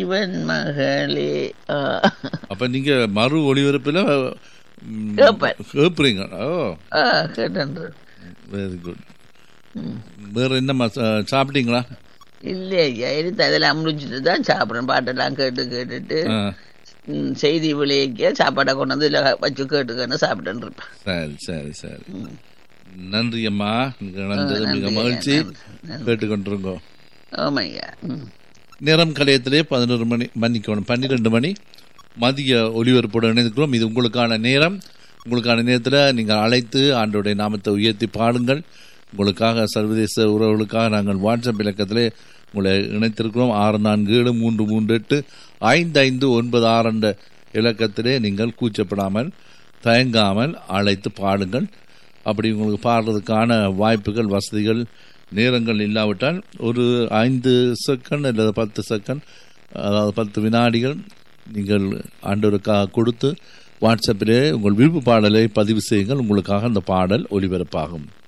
இவன் மகளே ஆ. அப்ப நீங்க மறு ஒளிபரப்புல ம், கேட்பேன். கேட்பீங்க ஓ ஆ, கேட்டன்று வெரி குட் வேற என்னம்மா சா- சாப்பிட்டீங்களா இல்லை ஐயா எடுத்து அதெல்லாம் முடிச்சுட்டு தான் சாப்பிட்றேன் பாட்டெல்லாம் கேட்டு கேட்டுட்டு ஆ, ம், செய்தி விளைவிக்க சாப்பாடை கொண்டு வந்து இதில் வச்சு கேட்டுக்கன்னு சாப்பிட்டுன்னு இருப்பேன் சரி சரி சரி நன்றி அம்மா நீங்க நடந்தது மிக நன்றி, மகிழ்ச்சி நன்றி. கேட்டுக்கொண்டிருங்கோ ஆமாய்யா ம் நேரம் கலையத்திலே பதினோரு மணி மன்னிக்கணும் பன்னிரெண்டு மணி மதிய ஒலிபரப்புடன் இணைந்திருக்கிறோம் இது உங்களுக்கான நேரம் உங்களுக்கான நேரத்தில் நீங்கள் அழைத்து ஆண்டோடைய நாமத்தை உயர்த்தி பாடுங்கள் உங்களுக்காக சர்வதேச உறவுகளுக்காக நாங்கள் வாட்ஸ்அப் இலக்கத்திலே உங்களை இணைத்திருக்கிறோம் ஆறு நான்கு ஏழு மூன்று மூன்று எட்டு ஐந்து ஐந்து ஒன்பது ஆறு என்ற இலக்கத்திலே நீங்கள் கூச்சப்படாமல் தயங்காமல் அழைத்து பாடுங்கள் அப்படி உங்களுக்கு பாடுறதுக்கான வாய்ப்புகள் வசதிகள் நேரங்கள் இல்லாவிட்டால் ஒரு ஐந்து செகண்ட் அல்லது பத்து செகண்ட் அதாவது பத்து வினாடிகள் நீங்கள் ஆண்டவருக்காக கொடுத்து வாட்ஸ்அப்பிலே உங்கள் விருப்ப பாடலை பதிவு செய்யுங்கள் உங்களுக்காக அந்த பாடல் ஒலிபரப்பாகும்